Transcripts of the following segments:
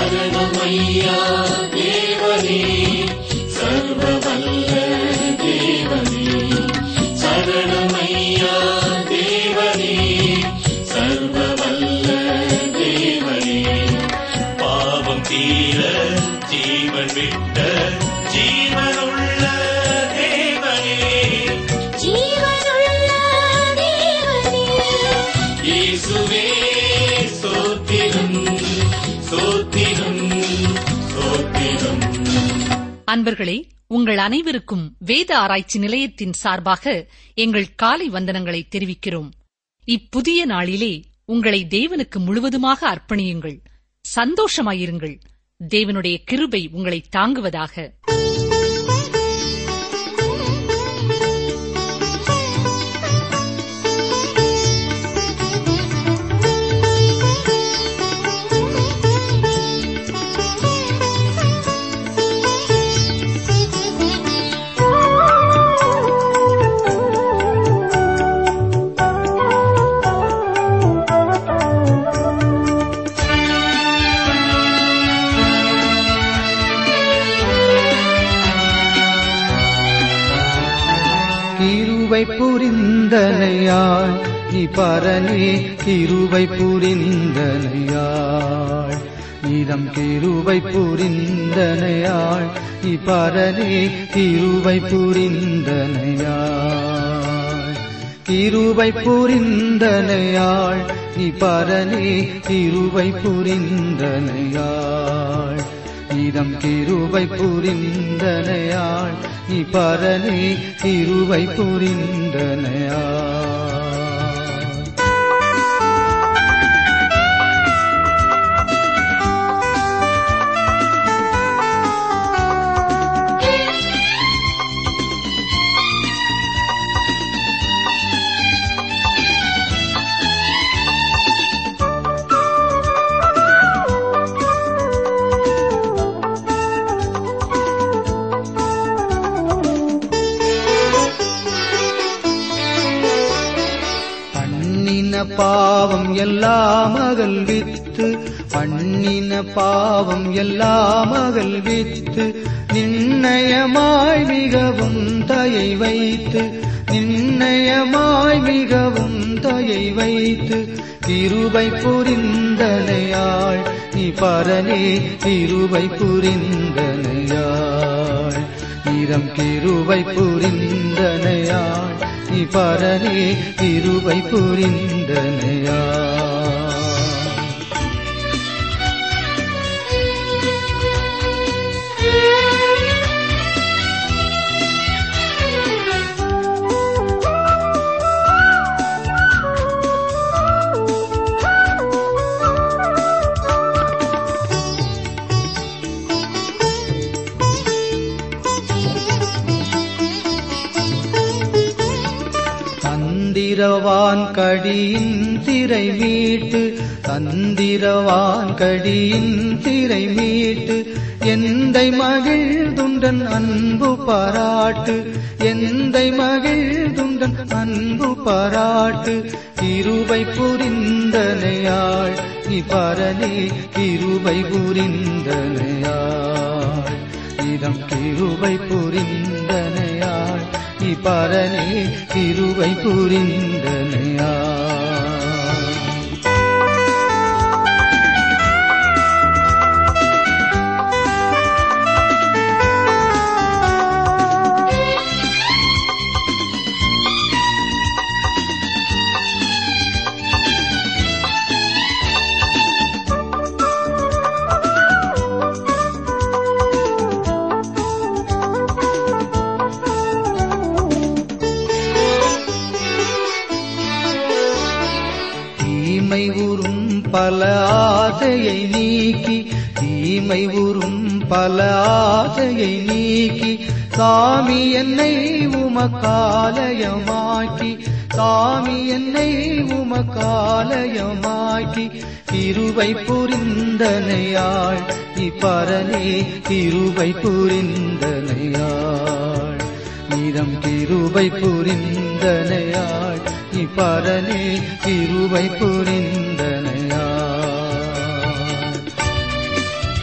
சரணமையா தேவனே சர்வவல்ல தேவனே சரணமையா தேவனே சர்வவல்ல தேவனே பாவம் தீர ஜீவன் விட்ட ஜீவனுள்ள தேவனே ஜீவனுள்ள தேவனே இயேசுவே சோத்திரம் சோத்திரம் சோத்திரம் அன்பர்களே உங்கள் அனைவருக்கும் வேத ஆராய்ச்சி நிலையத்தின் சார்பாக எங்கள் காலை வந்தனங்களை தெரிவிக்கிறோம் இப்புதிய நாளிலே உங்களை தேவனுக்கு முழுவதுமாக அர்ப்பணியுங்கள் சந்தோஷமாயிருங்கள் தேவனுடைய கிருபை உங்களை தாங்குவதாக கிருபை புரிந்தனையாள் நீ பரனே கிருபை புரிந்தனையாள் நீதம் கிருபை புரிந்தனையாள் நீ பரனே கிருபை புரிந்தனையாள் கிருபை புரிந்தனையாள் நீ பரனே கிருபை புரிந்தனையாள் இதம் கிருபை புரிந்தனையாள் நீ பரனே கிருபை புரிந்தனையாள் பண்ணின பாவம் எல்லாம் அகல்வித்து பண்ணின பாவம் எல்லாம் அகல்வித்து நிர்ணயமாய் மிகவும் தயை வைத்து நிர்ணயமாய் மிகவும் தயை வைத்து கிருபை புரிந்தனையாள் நீ பரனே கிருபை புரிந்தனையாள் நிறம் கிருபை புரிந்தனையாள் நீ பரனே கிருபை புரிந்தனையாள் தந்திரவான் கடியின் திரை மீட்டு தந்திரவான் கடியின் திரை மீட்டு எந்தை மகிழ்துண்டன் அன்பு பாராட்டு எந்தை மகிழ்துண்டன் அன்பு பாராட்டு கிருபை புரிந்தனையாள் நீ பரனே கிருபை புரிந்தனையாள் இதம் கிருபை புரிந்தனையாள் நீ பரனே கிருபை புரிந்தனையாள் தீமை உறும் பல ஆசையை நீக்கி தீமை உறும் பல ஆசையை நீக்கி சாமி என்னை உமக்காலயமாக்கி சாமி என்னை உமக்காலயமாக்கி கிருபை புரிந்தனையாள் நீ பரனே கிருபை புரிந்தனையாள் நீதம் கிருபை புரிந்தனையாள் நீ பரனே கிருபை புரிந்தனையாள்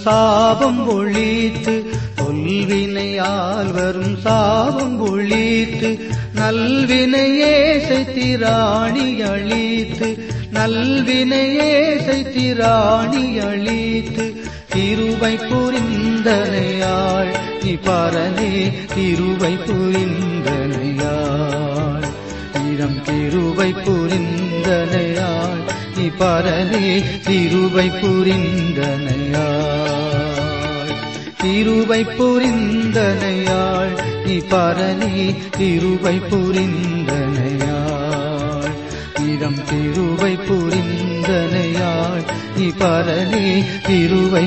சாபம் ஒழித்து தொல்வினையால் வரும் சாபம் ஒழித்து நல்வினையே செய்திராணி அழித்து நல்வினையே செய்திராணி அழித்து கிருபை புரிந்தனையாள் நீ பரனே கிருபை புரிந்தனையாள் இடம் கிருபை புரிந்தனையாள் நீ பரனே கிருபை புரிந்தனையாள் கிருபை புரிந்தனையாள் நீ பரனே கிருபை புரிந்தனையாள் இடம் கிருபை புரிந்தனையாள் நீ பரனே கிருபை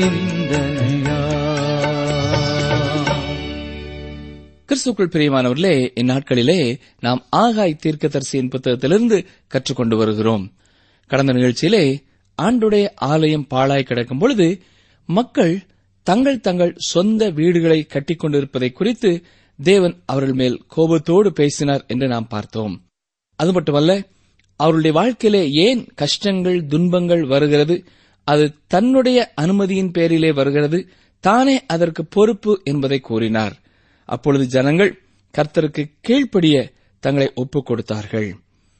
புரிந்தனையாள் கிறிஸ்துக்குள் பிரியமானவர்களே இந்நாட்களிலே நாம் ஆகாய் தீர்க்கதரிசியின் புத்தகத்திலிருந்து கற்றுக்கொண்டு வருகிறோம் கடந்த நிகழ்ச்சியிலே ஆண்டுடைய ஆலயம் பாழாய் கிடக்கும் பொழுது மக்கள் தங்கள் தங்கள் சொந்த வீடுகளை கட்டிக் கொண்டிருப்பதை குறித்து தேவன் அவர்கள் மேல் கோபத்தோடு பேசினார் என்று நாம் பார்த்தோம் அது மட்டுமல்ல அவருடைய வாழ்க்கையிலே ஏன் கஷ்டங்கள் துன்பங்கள் வருகிறது அது தன்னுடைய அனுமதியின் பேரிலே வருகிறது தானே அதற்கு பொறுப்பு என்பதை கூறினார் அப்பொழுது ஜனங்கள் கர்த்தருக்கு கீழ்ப்படிய தங்களை ஒப்புக் கொடுத்தார்கள்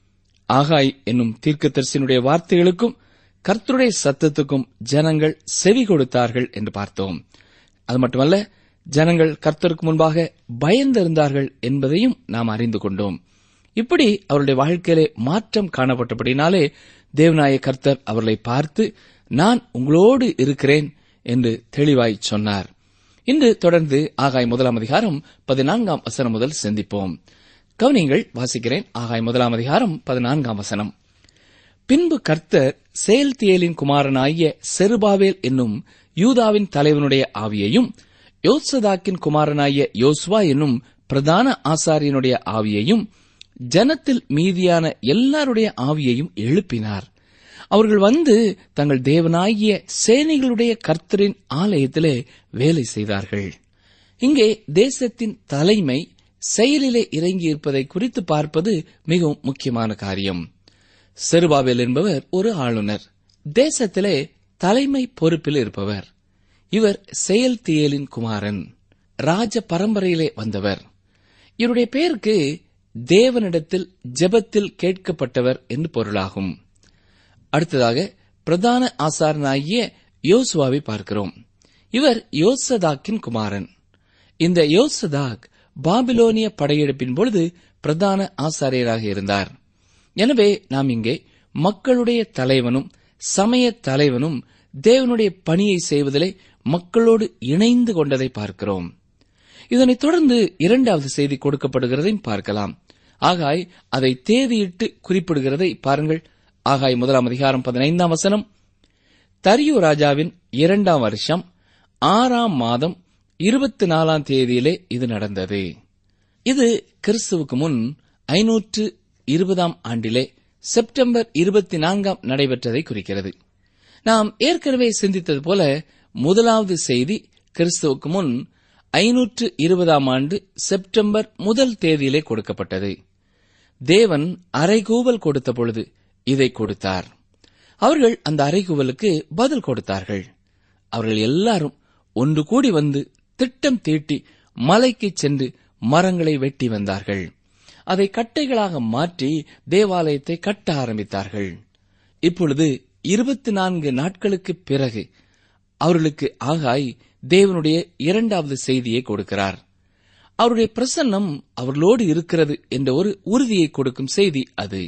ஆகாய் என்னும் தீர்க்கதரிசியினுடைய வார்த்தைகளுக்கும் கர்த்தருடைய சத்தத்துக்கும் ஜனங்கள் செவி கொடுத்தார்கள் என்று பார்த்தோம் அது மட்டுமல்ல ஜனங்கள் கர்த்தருக்கு முன்பாக பயந்திருந்தார்கள் என்பதையும் நாம் அறிந்து கொண்டோம் இப்படி அவருடைய வாழ்க்கையிலே மாற்றம் காணப்பட்டபடினாலே தேவநாய கர்த்தர் அவர்களை பார்த்து நான் உங்களோடு இருக்கிறேன் என்று தெளிவாய் சொன்னார் இன்று தொடர்ந்து ஆகாய் முதலாம் அதிகாரம் பதினான்காம் வசனம் முதல் சிந்திப்போம் கவனிங்கள் வாசிக்கிறேன் ஆகாய் முதலாம் அதிகாரம் பதினான்காம் வசனம் பின்பு கர்த்தர் செயல்தியேலின் குமாரனாகிய செருபாவேல் என்னும் யூதாவின் தலைவனுடைய ஆவியையும் யோசதாக்கின் குமாரனாகிய யோசுவா என்னும் பிரதான ஆசாரியனுடைய ஆவியையும் ஜனத்தில் மீதியான எல்லாருடைய ஆவியையும் எழுப்பினார் அவர்கள் வந்து தங்கள் தேவனாகிய சேனைகளுடைய கர்த்தரின் ஆலயத்திலே வேலை செய்தார்கள் இங்கே தேசத்தின் தலைமை செயலிலே இறங்கியிருப்பதை குறித்து பார்ப்பது மிகவும் முக்கியமான காரியம் செருபாபேல் என்பவர் ஒரு ஆளுநர் தேசத்திலே தலைமை பொறுப்பில் இருப்பவர் இவர் செயல்தியேலின் குமாரன் ராஜ பரம்பரையிலே வந்தவர் இவருடைய பெயருக்கு தேவனிடத்தில் ஜெபத்தில் கேட்கப்பட்டவர் என்று பொருளாகும் அடுத்ததாக பிரதான ஆசாரனாகிய யோசுவாவை பார்க்கிறோம் இவர் யோசதாக்கின் குமாரன் இந்த யோசதாக் பாபிலோனிய படையெடுப்பின் பொழுது பிரதான ஆசாரியராக இருந்தார் எனவே நாம் இங்கே மக்களுடைய தலைவனும் சமய தலைவனும் தேவனுடைய பணியை செய்வதிலே மக்களோடு இணைந்து கொண்டதை பார்க்கிறோம் இதனைத் தொடர்ந்து இரண்டாவது செய்தி கொடுக்கப்படுகிறதையும் பார்க்கலாம் ஆகாய் அதை தேதியிட்டு குறிப்பிடுகிறதை பாருங்கள் ஆகாய் முதலாம் அதிகாரம் பதினைந்தாம் வசனம் தரியு ராஜாவின் இரண்டாம் வருஷம் ஆறாம் மாதம் இருபத்தி நாலாம் தேதியிலே இது நடந்தது இது கிறிஸ்துவுக்கு முன் ஐநூற்று இருபதாம் ஆண்டிலே செப்டம்பர் இருபத்தி நான்காம் நடைபெற்றதை குறிக்கிறது நாம் ஏற்கனவே சிந்தித்தது போல முதலாவது செய்தி கிறிஸ்துவுக்கு முன் ஐநூற்று இருபதாம் ஆண்டு செப்டம்பர் முதல் தேதியிலே கொடுக்கப்பட்டது தேவன் அரைகூவல் கொடுத்த பொழுது இதை கொடுத்தார் அவர்கள் அந்த அறைகூவலுக்கு பதில் கொடுத்தார்கள் அவர்கள் எல்லாரும் ஒன்று கூடி வந்து திட்டம் தீட்டி மலைக்கு சென்று மரங்களை வெட்டி வந்தார்கள் அதை கட்டைகளாக மாற்றி தேவாலயத்தை கட்ட ஆரம்பித்தார்கள் இப்பொழுது இருபத்தி நான்கு நாட்களுக்கு பிறகு அவர்களுக்கு ஆகாய் தேவனுடைய இரண்டாவது செய்தியை கொடுக்கிறார் அவருடைய பிரசன்னம் அவர்களோடு இருக்கிறது என்ற ஒரு உறுதியை கொடுக்கும் செய்தி அது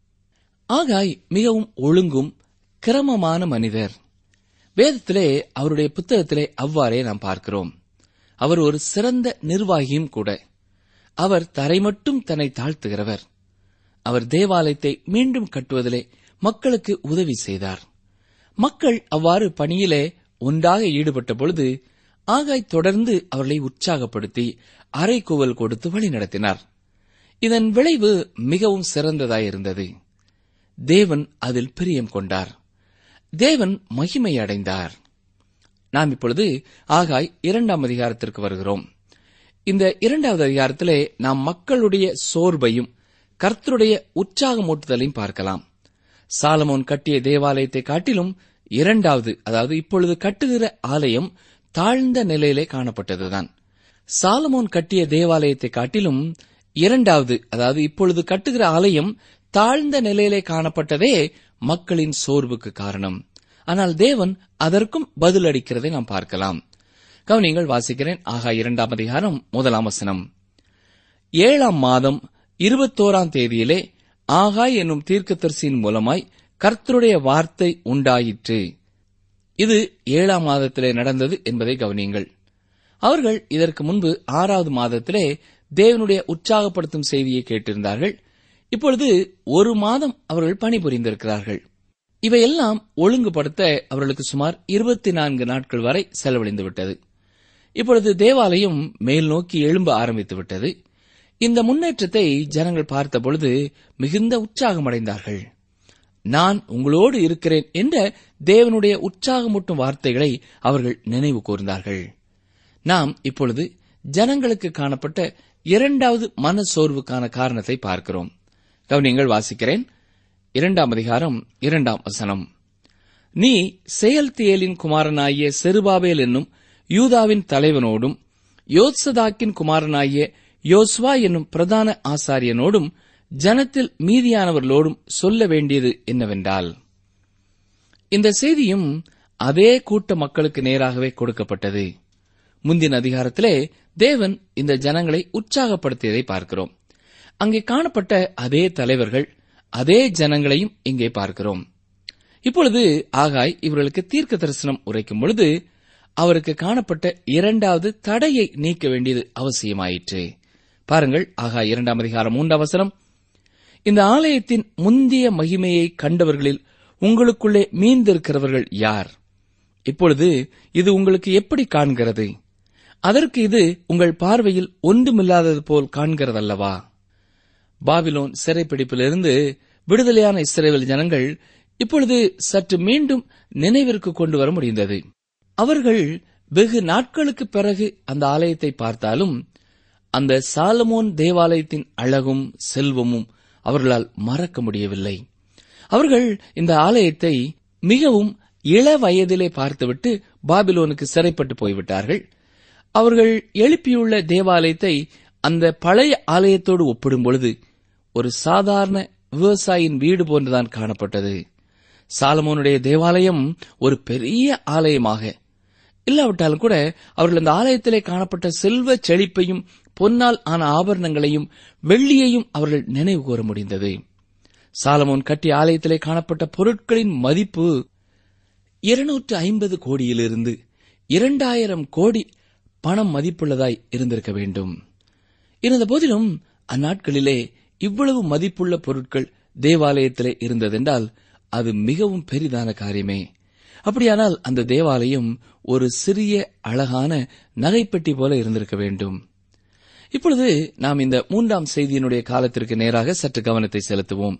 ஆகாய் மிகவும் ஒழுங்கும் கிரமமான மனிதர் வேதத்திலே அவருடைய புத்தகத்திலே அவ்வாறே நாம் பார்க்கிறோம் அவர் ஒரு சிறந்த நிர்வாகியும் கூட அவர் தரை மட்டும் தன்னை தாழ்த்துகிறவர் அவர் தேவாலயத்தை மீண்டும் கட்டுவதிலே மக்களுக்கு உதவி செய்தார் மக்கள் அவ்வாறு பணியிலே ஒன்றாக ஈடுபட்ட பொழுது ஆகாய் தொடர்ந்து அவர்களை உற்சாகப்படுத்தி அரைக்கூவல் கொடுத்து வழிநடத்தினார் இதன் விளைவு மிகவும் சிறந்ததாயிருந்தது தேவன் அதில் பிரியம் கொண்டார் தேவன் மகிமை அடைந்தார் நாம் இப்பொழுது ஆகாய் இரண்டாம் அதிகாரத்திற்கு வருகிறோம் இந்த இரண்டாவது அதிகாரத்திலே நாம் மக்களுடைய சோர்வையும் கர்த்தருடைய உற்சாகமூட்டுதலையும் பார்க்கலாம் சாலமோன் கட்டிய தேவாலயத்தை காட்டிலும் இரண்டாவது அதாவது இப்பொழுது கட்டுகிற ஆலயம் தாழ்ந்த நிலையிலே காணப்பட்டதுதான் சாலமோன் கட்டிய தேவாலயத்தை காட்டிலும் இரண்டாவது அதாவது இப்பொழுது கட்டுகிற ஆலயம் தாழ்ந்த நிலையிலே காணப்பட்டதே மக்களின் சோர்வுக்கு காரணம் ஆனால் தேவன் அதற்கும் பதிலளிக்கிறதை நாம் பார்க்கலாம் கவனிங்கள் வாசிக்கிறேன் ஆகா இரண்டாம் அதிகாரம் முதலாம் வசனம் ஏழாம் மாதம் இருபத்தோராம் தேதியிலே ஆகாய் என்னும் தீர்க்கதரிசியின் மூலமாய் கர்த்தருடைய வார்த்தை உண்டாயிற்று இது ஏழாம் மாதத்திலே நடந்தது என்பதை கவனியுங்கள் அவர்கள் இதற்கு முன்பு ஆறாவது மாதத்திலே தேவனுடைய உற்சாகப்படுத்தும் செய்தியை கேட்டிருந்தார்கள் இப்பொழுது ஒரு மாதம் அவர்கள் பணிபுரிந்திருக்கிறார்கள் இவையெல்லாம் ஒழுங்குபடுத்த அவர்களுக்கு சுமார் இருபத்தி நான்கு நாட்கள் வரை செலவழிந்து விட்டது இப்பொழுது தேவாலயம் மேல் நோக்கி எழும்ப ஆரம்பித்து விட்டது இந்த முன்னேற்றத்தை ஜனங்கள் பார்த்தபொழுது மிகுந்த உற்சாகமடைந்தார்கள் நான் உங்களோடு இருக்கிறேன் என்ற தேவனுடைய உற்சாகமூட்டும் வார்த்தைகளை அவர்கள் நினைவு கூர்ந்தார்கள் நாம் இப்பொழுது ஜனங்களுக்கு காணப்பட்ட இரண்டாவது மன சோர்வுக்கான காரணத்தை பார்க்கிறோம் கவனியங்கள் வாசிக்கிறேன் இரண்டாம் அதிகாரம் இரண்டாம் வசனம் நீ செயல்தியலின் குமாரனாகிய செருபாபேல் என்னும் யூதாவின் தலைவனோடும் யோத்சதாக்கின் குமாரனாகிய யோஸ்வா என்னும் பிரதான ஆசாரியனோடும் ஜனத்தில் மீதியானவர்களோடும் சொல்ல வேண்டியது என்னவென்றால் இந்த செய்தியும் அதே கூட்ட மக்களுக்கு நேராகவே கொடுக்கப்பட்டது முந்தின அதிகாரத்திலே தேவன் இந்த ஜனங்களை உற்சாகப்படுத்தியதை பார்க்கிறோம் அங்கே காணப்பட்ட அதே தலைவர்கள் அதே ஜனங்களையும் இங்கே பார்க்கிறோம் இப்பொழுது ஆகாய் இவர்களுக்கு தீர்க்க தரிசனம் உரைக்கும் பொழுது அவருக்கு காணப்பட்ட இரண்டாவது தடையை நீக்க வேண்டியது அவசியமாயிற்று பாருங்கள் ஆகாய் இரண்டாம் அதிகாரம் மூன்றாம் அவசரம் இந்த ஆலயத்தின் முந்திய மகிமையை கண்டவர்களில் உங்களுக்குள்ளே மீந்திருக்கிறவர்கள் யார் இப்பொழுது இது உங்களுக்கு எப்படி காண்கிறது அதற்கு இது உங்கள் பார்வையில் ஒன்றுமில்லாதது போல் காண்கிறதல்லவா பாபிலோன் சிறைப்பிடிப்பிலிருந்து விடுதலையான இஸ்ரேல் ஜனங்கள் இப்பொழுது சற்று மீண்டும் நினைவிற்கு கொண்டு வர முடிந்தது அவர்கள் வெகு நாட்களுக்கு பிறகு அந்த ஆலயத்தை பார்த்தாலும் அந்த சாலமோன் தேவாலயத்தின் அழகும் செல்வமும் அவர்களால் மறக்க முடியவில்லை அவர்கள் இந்த ஆலயத்தை மிகவும் இள வயதிலே பார்த்துவிட்டு பாபிலோனுக்கு சிறைப்பட்டு போய்விட்டார்கள் அவர்கள் எழுப்பியுள்ள தேவாலயத்தை அந்த பழைய ஆலயத்தோடு ஒப்பிடும் பொழுது ஒரு சாதாரண விவசாயியின் வீடு போன்றுதான் காணப்பட்டது சாலமோனுடைய தேவாலயம் ஒரு பெரிய ஆலயமாக இல்லாவிட்டாலும் கூட அவர்கள் அந்த ஆலயத்திலே காணப்பட்ட செல்வ செழிப்பையும் பொன்னால் ஆன ஆபரணங்களையும் வெள்ளியையும் அவர்கள் நினைவு கூற முடிந்தது சாலமோன் கட்டிய ஆலயத்திலே காணப்பட்ட பொருட்களின் மதிப்பு இருநூற்று ஐம்பது கோடியிலிருந்து இரண்டாயிரம் கோடி பணம் மதிப்புள்ளதாய் இருந்திருக்க வேண்டும் இருந்த போதிலும் அந்நாட்களிலே இவ்வளவு மதிப்புள்ள பொருட்கள் தேவாலயத்திலே இருந்ததென்றால் அது மிகவும் பெரிதான காரியமே அப்படியானால் அந்த தேவாலயம் ஒரு சிறிய அழகான நகைப்பெட்டி போல இருந்திருக்க வேண்டும் இப்பொழுது நாம் இந்த மூன்றாம் செய்தியினுடைய காலத்திற்கு நேராக சற்று கவனத்தை செலுத்துவோம்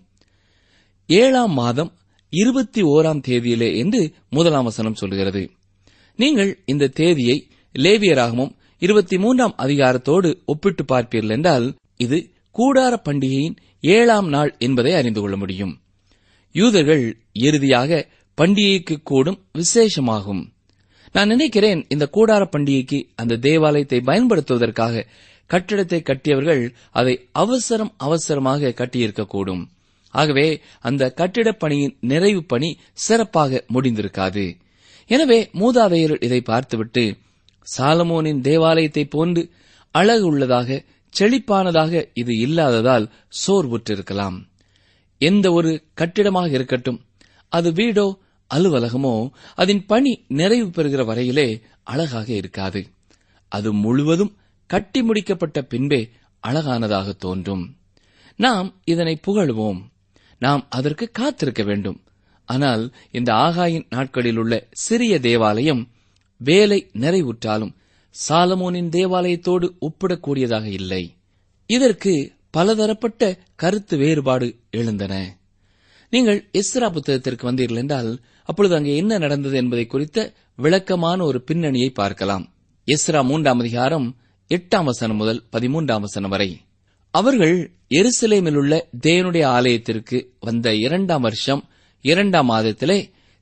ஏழாம் மாதம் இருபத்தி ஓராம் தேதியிலே என்று முதலாம் வசனம் சொல்கிறது நீங்கள் இந்த தேதியை லேவியராகமும் இருபத்தி மூன்றாம் அதிகாரத்தோடு ஒப்பிட்டு பார்ப்பீர்கள் என்றால் இது கூடார பண்டிகையின் ஏழாம் நாள் என்பதை அறிந்து கொள்ள முடியும் யூதர்கள் இறுதியாக பண்டிகைக்கு கூடும் விசேஷமாகும் நான் நினைக்கிறேன் இந்த கூடார பண்டிகைக்கு அந்த தேவாலயத்தை பயன்படுத்துவதற்காக கட்டிடத்தை கட்டியவர்கள் அதை அவசரம் அவசரமாக கட்டியிருக்கக்கூடும் ஆகவே அந்த கட்டிடப் பணியின் நிறைவு பணி சிறப்பாக முடிந்திருக்காது எனவே மூதாதையர் இதை பார்த்துவிட்டு சாலமோனின் தேவாலயத்தை போன்று அழகு உள்ளதாக செழிப்பானதாக இது இல்லாததால் சோர்வுற்றிருக்கலாம் எந்த ஒரு கட்டிடமாக இருக்கட்டும் அது வீடோ அலுவலகமோ அதன் பணி நிறைவு பெறுகிற வரையிலே அழகாக இருக்காது அது முழுவதும் கட்டி முடிக்கப்பட்ட பின்பே அழகானதாக தோன்றும் நாம் இதனை புகழுவோம் நாம் அதற்கு காத்திருக்க வேண்டும் ஆனால் இந்த ஆகாயின் நாட்களில் உள்ள சிறிய தேவாலயம் வேலை நிறைவுற்றாலும் சாலமோனின் தேவாலயத்தோடு ஒப்பிடக்கூடியதாக இல்லை இதற்கு பலதரப்பட்ட கருத்து வேறுபாடு எழுந்தன நீங்கள் இஸ்ரா புத்தகத்திற்கு வந்தீர்கள் என்றால் அப்பொழுது அங்கே என்ன நடந்தது என்பதை குறித்த விளக்கமான ஒரு பின்னணியை பார்க்கலாம் இஸ்ரா மூன்றாம் அதிகாரம் எட்டாம் வசனம் முதல் பதிமூன்றாம் வசனம் வரை அவர்கள் எருசலேமில் உள்ள தேவனுடைய ஆலயத்திற்கு வந்த இரண்டாம் வருஷம் இரண்டாம் மாதத்திலே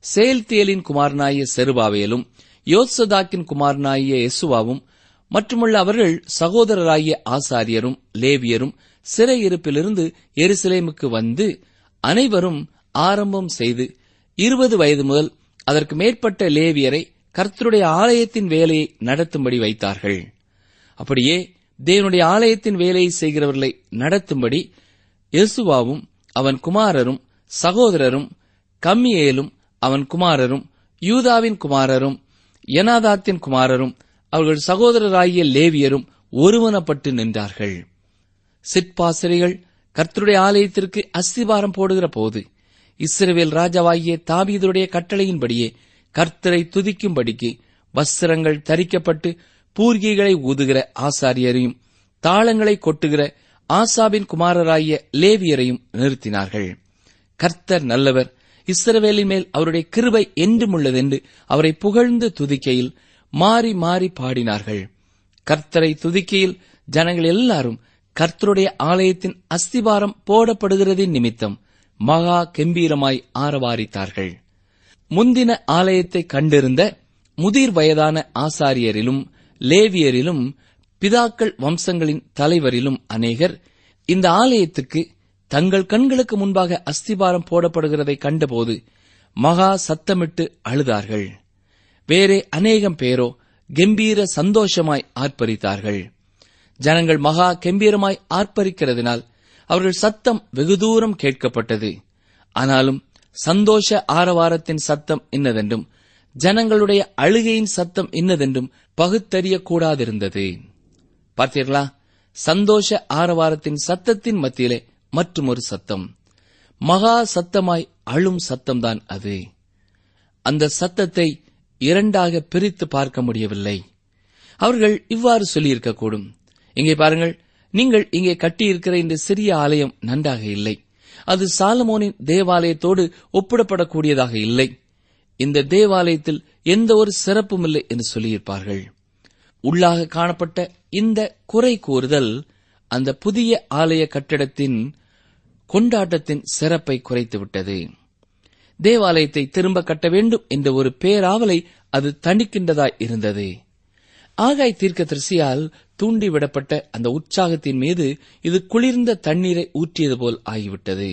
செயல்தியலின் குமாரனாகிய செருபாவேலும் யோத்சதாக்கின் குமாரனாகிய எசுவாவும் மற்றுமுள்ள அவர்கள் சகோதரராகிய ஆசாரியரும் லேவியரும் சிறையிருப்பிலிருந்து எருசலேமுக்கு வந்து அனைவரும் ஆரம்பம் செய்து இருபது வயது முதல் அதற்கு மேற்பட்ட லேவியரை கர்த்தருடைய ஆலயத்தின் வேலையை நடத்தும்படி வைத்தார்கள் அப்படியே தேவனுடைய ஆலயத்தின் வேலையை செய்கிறவர்களை நடத்தும்படி யெசுவாவும் அவன் குமாரரும் சகோதரரும் கம்மியேலும் அவன் குமாரரும் யூதாவின் குமாரரும் யனாதாத்தின் குமாரரும் அவர்கள் சகோதரராகிய லேவியரும் ஒருவனப்பட்டு நின்றார்கள் சிற்பாசிரிகள் கர்த்தருடைய ஆலயத்திற்கு அஸ்திபாரம் போடுகிற போது இஸ்ரவேல் ராஜாவாகிய தாபீதுடைய கட்டளையின்படியே கர்த்தரை துதிக்கும்படிக்கு வஸ்திரங்கள் தரிக்கப்பட்டு பூர்கிகளை ஊதுகிற ஆசாரியரையும் தாளங்களை கொட்டுகிற ஆசாபின் குமாரராகிய லேவியரையும் நிறுத்தினார்கள் கர்த்தர் நல்லவர் இஸ்ரவேலின் மேல் அவருடைய கிருபை என்றும் உள்ளதென்று அவரை புகழ்ந்து துதிக்கையில் மாறி மாறி பாடினார்கள் கர்த்தரை துதிக்கையில் ஜனங்கள் எல்லாரும் கர்த்தருடைய ஆலயத்தின் அஸ்திபாரம் போடப்படுகிறதின் நிமித்தம் மகா கெம்பீரமாய் ஆரவாரித்தார்கள் முந்தின ஆலயத்தை கண்டிருந்த முதிர் வயதான ஆசாரியரிலும் லேவியரிலும் பிதாக்கள் வம்சங்களின் தலைவரிலும் அநேகர் இந்த ஆலயத்துக்கு தங்கள் கண்களுக்கு முன்பாக அஸ்திபாரம் போடப்படுகிறதை கண்டபோது மகா சத்தமிட்டு அழுதார்கள் வேறே அநேகம் பேரோ கெம்பீர சந்தோஷமாய் ஆர்ப்பரித்தார்கள் ஜனங்கள் மகா கெம்பீரமாய் ஆர்ப்பரிக்கிறதினால் அவர்கள் சத்தம் வெகு தூரம் கேட்கப்பட்டது ஆனாலும் சந்தோஷ ஆரவாரத்தின் சத்தம் இன்னதென்றும் ஜனங்களுடைய அழுகையின் சத்தம் இன்னதென்றும் பகுத்தறியக்கூடாதிருந்தது பார்த்தீர்களா சந்தோஷ ஆரவாரத்தின் சத்தத்தின் மத்தியிலே மற்றும் ஒரு சத்தம் மகா சத்தமாய் அழும் சத்தம்தான் அது அந்த சத்தத்தை இரண்டாக பிரித்து பார்க்க முடியவில்லை அவர்கள் இவ்வாறு சொல்லியிருக்கக்கூடும் இங்கே பாருங்கள் நீங்கள் இங்கே கட்டியிருக்கிற இந்த சிறிய ஆலயம் நன்றாக இல்லை அது சாலமோனின் தேவாலயத்தோடு ஒப்பிடப்படக்கூடியதாக இல்லை இந்த தேவாலயத்தில் எந்த ஒரு சிறப்பும் இல்லை என்று சொல்லியிருப்பார்கள் உள்ளாக காணப்பட்ட இந்த குறை கூறுதல் அந்த புதிய ஆலய கட்டிடத்தின் கொண்டாட்டத்தின் சிறப்பை குறைத்துவிட்டது தேவாலயத்தை திரும்ப கட்ட வேண்டும் என்ற ஒரு பேராவலை அது தணிக்கின்றதாய் இருந்தது ஆகாய் தீர்க்கதரிசியால் தூண்டிவிடப்பட்ட அந்த உற்சாகத்தின் மீது இது குளிர்ந்த தண்ணீரை ஊற்றியது போல் ஆகிவிட்டது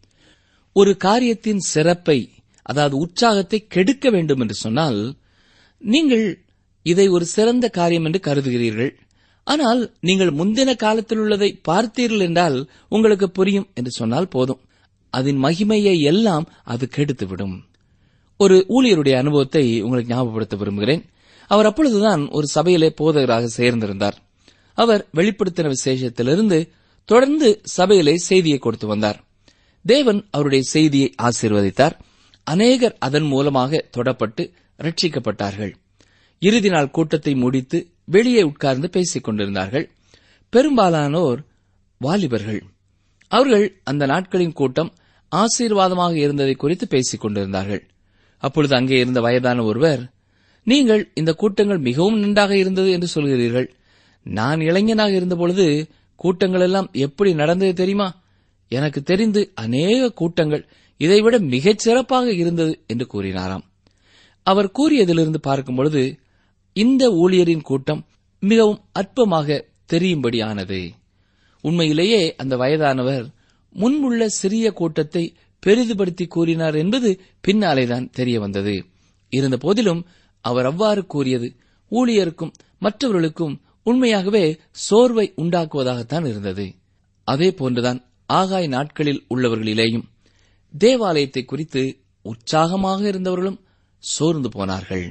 ஒரு காரியத்தின் சிறப்பை அதாவது உற்சாகத்தை கெடுக்க வேண்டும் என்று சொன்னால் நீங்கள் இதை ஒரு சிறந்த காரியம் என்று கருதுகிறீர்கள் ஆனால் நீங்கள் முந்தின காலத்தில் உள்ளதை பார்த்தீர்கள் என்றால் உங்களுக்கு புரியும் என்று சொன்னால் போதும் அதன் மகிமையை எல்லாம் அது கெடுத்துவிடும் ஒரு ஊழியருடைய அனுபவத்தை உங்களுக்கு ஞாபகப்படுத்த விரும்புகிறேன் அவர் அப்பொழுதுதான் ஒரு சபையிலே போதகராக சேர்ந்திருந்தார் அவர் வெளிப்படுத்தின விசேஷத்திலிருந்து தொடர்ந்து சபையிலே செய்தியை கொடுத்து வந்தார் தேவன் அவருடைய செய்தியை ஆசீர்வதித்தார் அநேகர் அதன் மூலமாக தொடப்பட்டு ரட்சிக்கப்பட்டார்கள் இறுதி நாள் கூட்டத்தை முடித்து வெளியே உட்கார்ந்து பேசிக் கொண்டிருந்தார்கள் பெரும்பாலானோர் வாலிபர்கள் அவர்கள் அந்த நாட்களின் கூட்டம் ஆசீர்வாதமாக இருந்ததை குறித்து பேசிக் கொண்டிருந்தார்கள் அப்பொழுது அங்கே இருந்த வயதான ஒருவர் நீங்கள் இந்த கூட்டங்கள் மிகவும் நன்றாக இருந்தது என்று சொல்கிறீர்கள் நான் இளைஞனாக இருந்தபொழுது கூட்டங்கள் எல்லாம் எப்படி நடந்தது தெரியுமா எனக்கு தெரிந்து அநேக கூட்டங்கள் இதைவிட மிகச் சிறப்பாக இருந்தது என்று கூறினாராம் அவர் கூறியதிலிருந்து பார்க்கும் பொழுது இந்த ஊழியரின் கூட்டம் மிகவும் அற்பமாக தெரியும்படியானது உண்மையிலேயே அந்த வயதானவர் முன்புள்ள சிறிய கூட்டத்தை பெரிதுபடுத்தி கூறினார் என்பது பின்னாலேதான் தெரிய வந்தது இருந்த போதிலும் அவர் அவ்வாறு கூறியது ஊழியருக்கும் மற்றவர்களுக்கும் உண்மையாகவே சோர்வை உண்டாக்குவதாகத்தான் இருந்தது அதே போன்றுதான் ஆகாய் நாட்களில் உள்ளவர்களிலேயும் தேவாலயத்தை குறித்து உற்சாகமாக இருந்தவர்களும் சோர்ந்து போனார்கள்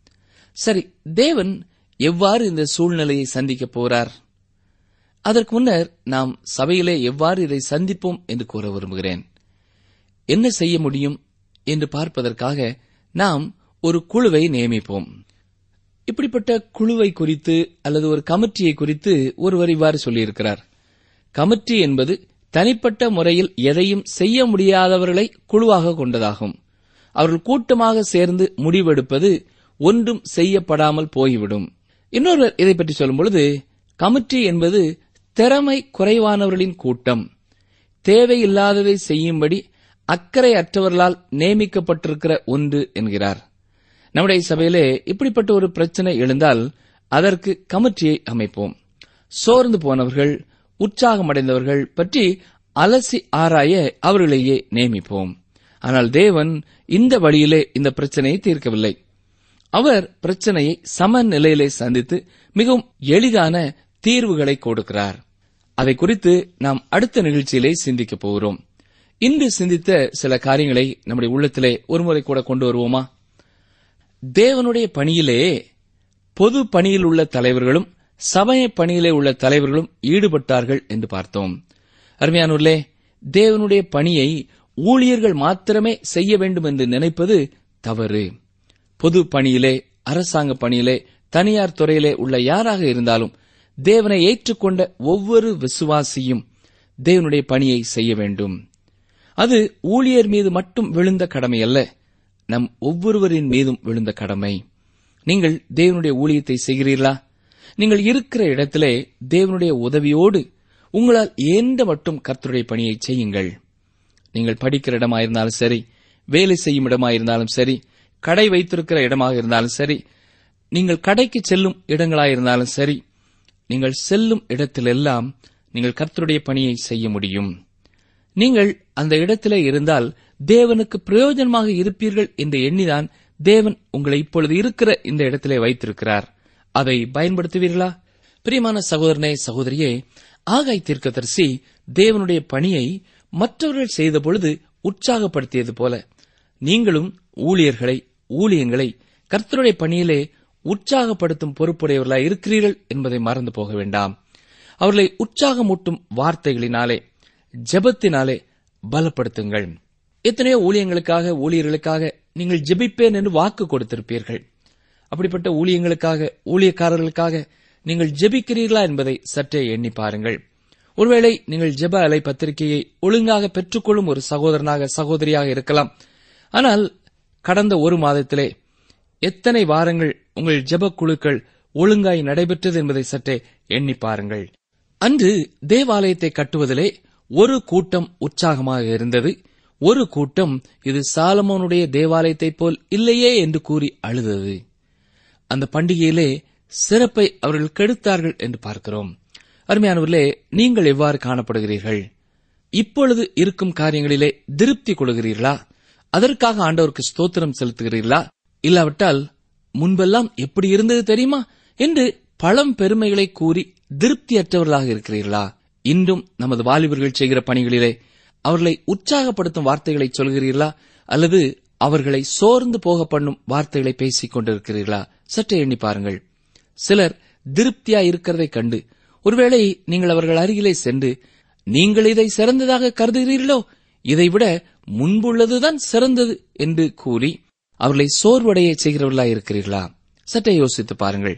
சரி தேவன் எவ்வாறு இந்த சூழ்நிலையை சந்திக்கப் போகிறார் அதற்கு முன்னர் நாம் சபையிலே எவ்வாறு இதை சந்திப்போம் என்று கூற விரும்புகிறேன் என்ன செய்ய முடியும் என்று பார்ப்பதற்காக நாம் ஒரு குழுவை நியமிப்போம் இப்படிப்பட்ட குழுவை குறித்து அல்லது ஒரு கமிட்டியை குறித்து ஒருவர் இவ்வாறு சொல்லியிருக்கிறார் கமிட்டி என்பது தனிப்பட்ட முறையில் எதையும் செய்ய முடியாதவர்களை குழுவாக கொண்டதாகும் அவர்கள் கூட்டமாக சேர்ந்து முடிவெடுப்பது ஒன்றும் செய்யப்படாமல் போய்விடும் இன்னொருவர் இதை பற்றி சொல்லும் பொழுது கமிட்டி என்பது திறமை குறைவானவர்களின் கூட்டம் தேவையில்லாததை செய்யும்படி அக்கறை அற்றவர்களால் நியமிக்கப்பட்டிருக்கிற ஒன்று என்கிறார் நம்முடைய சபையிலே இப்படிப்பட்ட ஒரு பிரச்சனை எழுந்தால் அதற்கு கமிட்டியை அமைப்போம் சோர்ந்து போனவர்கள் உற்சாகமடைந்தவர்கள் பற்றி அலசி ஆராய அவர்களையே நியமிப்போம் ஆனால் தேவன் இந்த வழியிலே இந்த பிரச்சனையை தீர்க்கவில்லை அவர் பிரச்சனையை சமநிலையிலே சந்தித்து மிகவும் எளிதான தீர்வுகளை கொடுக்கிறார் அதை குறித்து நாம் அடுத்த நிகழ்ச்சியிலே சிந்திக்கப் போகிறோம் இன்று சிந்தித்த சில காரியங்களை நம்முடைய உள்ளத்திலே ஒருமுறை கூட கொண்டு வருவோமா தேவனுடைய பணியிலே பொது பணியில் உள்ள தலைவர்களும் சமய பணியிலே உள்ள தலைவர்களும் ஈடுபட்டார்கள் என்று பார்த்தோம் அருமையானூர்லே தேவனுடைய பணியை ஊழியர்கள் மாத்திரமே செய்ய வேண்டும் என்று நினைப்பது தவறு பொது பணியிலே அரசாங்க பணியிலே தனியார் துறையிலே உள்ள யாராக இருந்தாலும் தேவனை ஏற்றுக்கொண்ட ஒவ்வொரு விசுவாசியும் தேவனுடைய பணியை செய்ய வேண்டும் அது ஊழியர் மீது மட்டும் விழுந்த கடமை அல்ல நம் ஒவ்வொருவரின் மீதும் விழுந்த கடமை நீங்கள் தேவனுடைய ஊழியத்தை செய்கிறீர்களா நீங்கள் இருக்கிற இடத்திலே தேவனுடைய உதவியோடு உங்களால் எந்த மட்டும் கர்த்தருடைய பணியை செய்யுங்கள் நீங்கள் படிக்கிற இடமாயிருந்தாலும் சரி வேலை செய்யும் இடமாயிருந்தாலும் சரி கடை வைத்திருக்கிற இடமாக இருந்தாலும் சரி நீங்கள் கடைக்கு செல்லும் இடங்களாயிருந்தாலும் சரி நீங்கள் செல்லும் இடத்திலெல்லாம் நீங்கள் கர்த்தருடைய பணியை செய்ய முடியும் நீங்கள் அந்த இடத்திலே இருந்தால் தேவனுக்கு பிரயோஜனமாக இருப்பீர்கள் என்று எண்ணிதான் தேவன் உங்களை இப்பொழுது இருக்கிற இந்த இடத்திலே வைத்திருக்கிறார் அதை பயன்படுத்துவீர்களா பிரியமான சகோதரனே சகோதரியே ஆகாய் தீர்க்கதரிசி தேவனுடைய பணியை மற்றவர்கள் செய்த பொழுது உற்சாகப்படுத்தியது போல நீங்களும் ஊழியர்களை ஊழியங்களை கர்த்தருடைய பணியிலே உற்சாகப்படுத்தும் பொறுப்புடையவர்களாய் இருக்கிறீர்கள் என்பதை மறந்து போக வேண்டாம் அவர்களை உற்சாகமூட்டும் வார்த்தைகளினாலே ஜெபத்தினாலே பலப்படுத்துங்கள் எத்தனையோ ஊழியங்களுக்காக ஊழியர்களுக்காக நீங்கள் ஜெபிப்பேன் என்று வாக்கு கொடுத்திருப்பீர்கள் அப்படிப்பட்ட ஊழியங்களுக்காக ஊழியக்காரர்களுக்காக நீங்கள் ஜெபிக்கிறீர்களா என்பதை சற்றே எண்ணி பாருங்கள் ஒருவேளை நீங்கள் ஜெப அலை பத்திரிகையை ஒழுங்காக பெற்றுக்கொள்ளும் ஒரு சகோதரனாக சகோதரியாக இருக்கலாம் ஆனால் கடந்த ஒரு மாதத்திலே எத்தனை வாரங்கள் உங்கள் ஜெப குழுக்கள் ஒழுங்காய் நடைபெற்றது என்பதை சற்றே எண்ணி பாருங்கள் அன்று தேவாலயத்தை கட்டுவதிலே ஒரு கூட்டம் உற்சாகமாக இருந்தது ஒரு கூட்டம் இது சாலமோனுடைய தேவாலயத்தைப் போல் இல்லையே என்று கூறி அழுதது அந்த பண்டிகையிலே சிறப்பை அவர்கள் கெடுத்தார்கள் என்று பார்க்கிறோம் அருமையானவர்களே நீங்கள் எவ்வாறு காணப்படுகிறீர்கள் இப்பொழுது இருக்கும் காரியங்களிலே திருப்தி கொள்கிறீர்களா அதற்காக ஆண்டவருக்கு ஸ்தோத்திரம் செலுத்துகிறீர்களா இல்லாவிட்டால் முன்பெல்லாம் எப்படி இருந்தது தெரியுமா என்று பழம் பெருமைகளை கூறி திருப்தியற்றவர்களாக இருக்கிறீர்களா இன்றும் நமது வாலிபர்கள் செய்கிற பணிகளிலே அவர்களை உற்சாகப்படுத்தும் வார்த்தைகளை சொல்கிறீர்களா அல்லது அவர்களை சோர்ந்து போக பண்ணும் வார்த்தைகளை பேசிக் கொண்டிருக்கிறீர்களா சற்றே எண்ணி பாருங்கள் சிலர் திருப்தியா இருக்கிறதைக் கண்டு ஒருவேளை நீங்கள் அவர்கள் அருகிலே சென்று நீங்கள் இதை சிறந்ததாக கருதுகிறீர்களோ இதைவிட முன்புள்ளதுதான் சிறந்தது என்று கூறி அவர்களை சோர்வடைய செய்கிறவர்களாய் இருக்கிறீர்களா சற்றே யோசித்து பாருங்கள்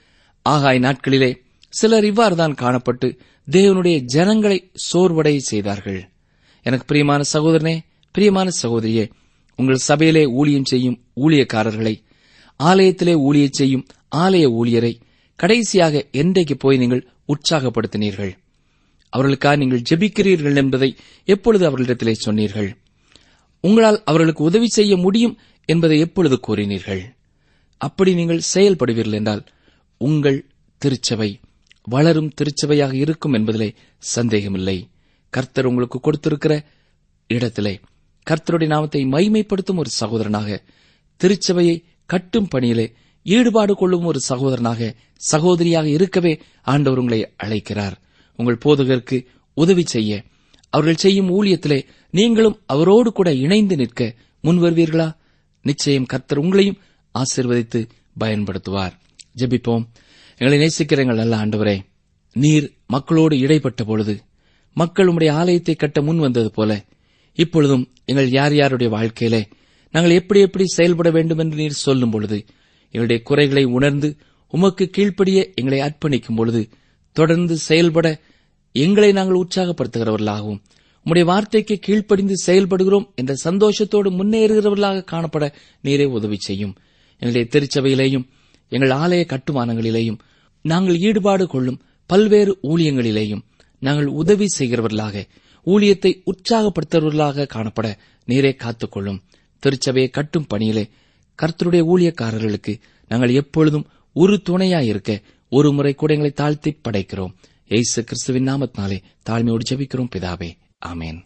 ஆகாய் நாட்களிலே சிலர் இவ்வாறுதான் காணப்பட்டு தேவனுடைய ஜனங்களை சோர்வடைய செய்தார்கள் எனக்கு பிரியமான சகோதரனே பிரியமான சகோதரியே உங்கள் சபையிலே ஊழியம் செய்யும் ஊழியக்காரர்களை ஆலயத்திலே ஊழியச் செய்யும் ஆலய ஊழியரை கடைசியாக என்றைக்கு போய் நீங்கள் உற்சாகப்படுத்தினீர்கள் அவர்களுக்காக நீங்கள் ஜெபிக்கிறீர்கள் என்பதை எப்பொழுது அவர்களிடத்திலே சொன்னீர்கள் உங்களால் அவர்களுக்கு உதவி செய்ய முடியும் என்பதை எப்பொழுது கூறினீர்கள் அப்படி நீங்கள் செயல்படுவீர்கள் என்றால் உங்கள் திருச்சபை வளரும் திருச்சபையாக இருக்கும் என்பதிலே சந்தேகமில்லை கர்த்தர் உங்களுக்கு கொடுத்திருக்கிற இடத்திலே கர்த்தருடைய நாமத்தை மைமைப்படுத்தும் ஒரு சகோதரனாக திருச்சபையை கட்டும் பணியிலே ஈடுபாடு கொள்ளும் ஒரு சகோதரனாக சகோதரியாக இருக்கவே ஆண்டவர் உங்களை அழைக்கிறார் உங்கள் போதகருக்கு உதவி செய்ய அவர்கள் செய்யும் ஊழியத்திலே நீங்களும் அவரோடு கூட இணைந்து நிற்க முன்வருவீர்களா நிச்சயம் கர்த்தர் உங்களையும் ஆசிர்வதித்து பயன்படுத்துவார் ஜெபிப்போம் எங்களை நேசிக்கிற எங்கள் நல்ல ஆண்டவரே நீர் மக்களோடு இடைப்பட்ட பொழுது மக்கள் உம்முடைய ஆலயத்தை கட்ட முன் வந்தது போல இப்பொழுதும் எங்கள் யார் யாருடைய வாழ்க்கையிலே நாங்கள் எப்படி எப்படி செயல்பட வேண்டும் என்று நீர் சொல்லும் பொழுது எங்களுடைய குறைகளை உணர்ந்து உமக்கு கீழ்ப்படிய எங்களை அர்ப்பணிக்கும் பொழுது தொடர்ந்து செயல்பட எங்களை நாங்கள் உற்சாகப்படுத்துகிறவர்களாகவும் உம்முடைய வார்த்தைக்கு கீழ்ப்படிந்து செயல்படுகிறோம் என்ற சந்தோஷத்தோடு முன்னேறுகிறவர்களாக காணப்பட நீரே உதவி செய்யும் எங்களுடைய திருச்சபையிலேயும் எங்கள் ஆலய கட்டுமானங்களிலேயும் நாங்கள் ஈடுபாடு கொள்ளும் பல்வேறு ஊழியங்களிலேயும் நாங்கள் உதவி செய்கிறவர்களாக ஊழியத்தை உற்சாகப்படுத்துவர்களாக காணப்பட நீரே காத்துக்கொள்ளும் திருச்சபையை கட்டும் பணியிலே கர்த்தருடைய ஊழியக்காரர்களுக்கு நாங்கள் எப்பொழுதும் ஒரு துணையாயிருக்க ஒரு முறை கூட எங்களை தாழ்த்தி படைக்கிறோம் ஏசு கிறிஸ்துவின் நாமத்தினாலே தாழ்மையோடு ஜெபிக்கிறோம் பிதாவே ஆமேன்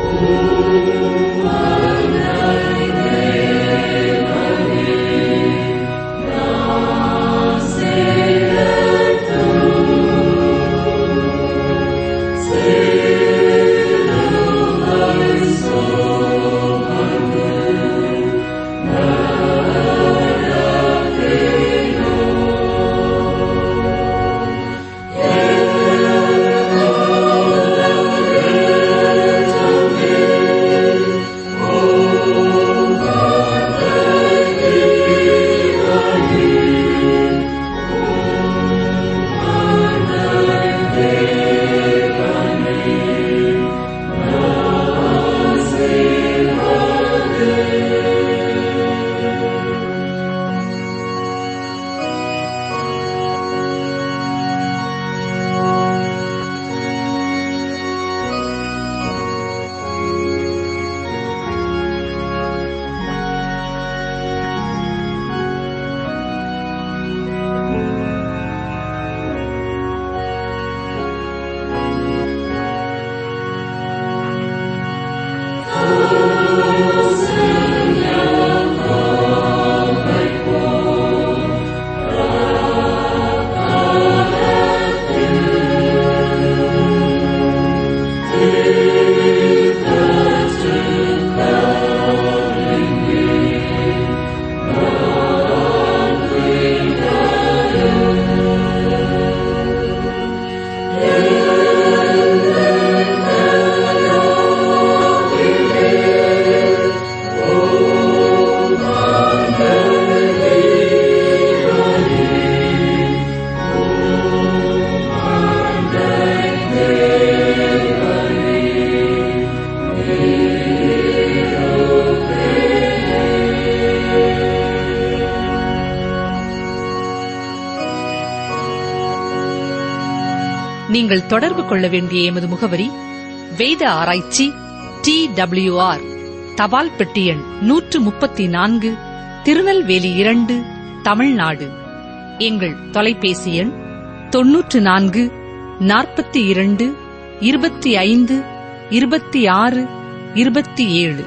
நீங்கள் தொடர்பு கொள்ள வேண்டிய எமது முகவரி வேத ஆராய்ச்சி டி ஆர் தபால் பெட்டி எண் நூற்று முப்பத்தி நான்கு திருநெல்வேலி இரண்டு தமிழ்நாடு எங்கள் தொலைபேசி எண் தொன்னூற்று நான்கு நாற்பத்தி இரண்டு இருபத்தி ஐந்து இருபத்தி ஆறு இருபத்தி ஏழு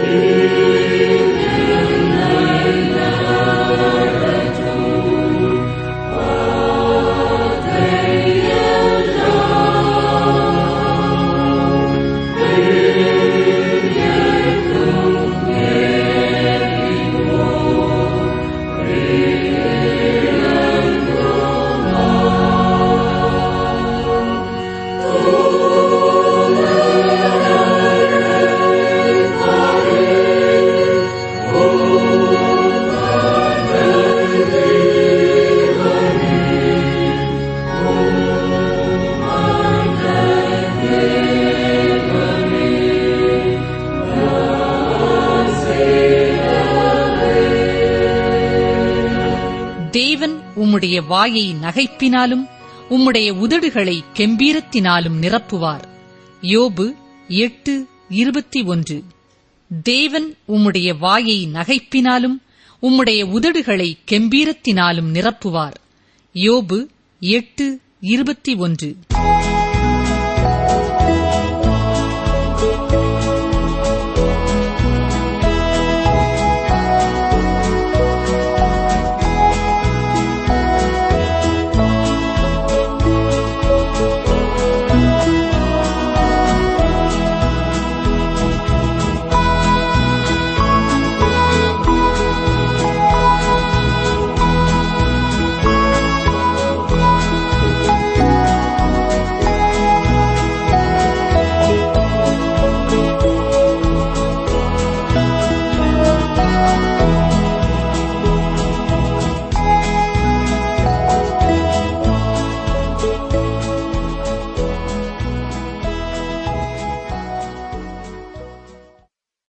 தேவன் உம்முடைய வாயை நகைப்பினாலும் உம்முடைய உதடுகளை கெம்பீரத்தினாலும் நிரப்புவார் யோபு எட்டு இருபத்தி ஒன்று தேவன் உம்முடைய வாயை நகைப்பினாலும் உம்முடைய உதடுகளை கெம்பீரத்தினாலும் நிரப்புவார் யோபு எட்டு இருபத்தி ஒன்று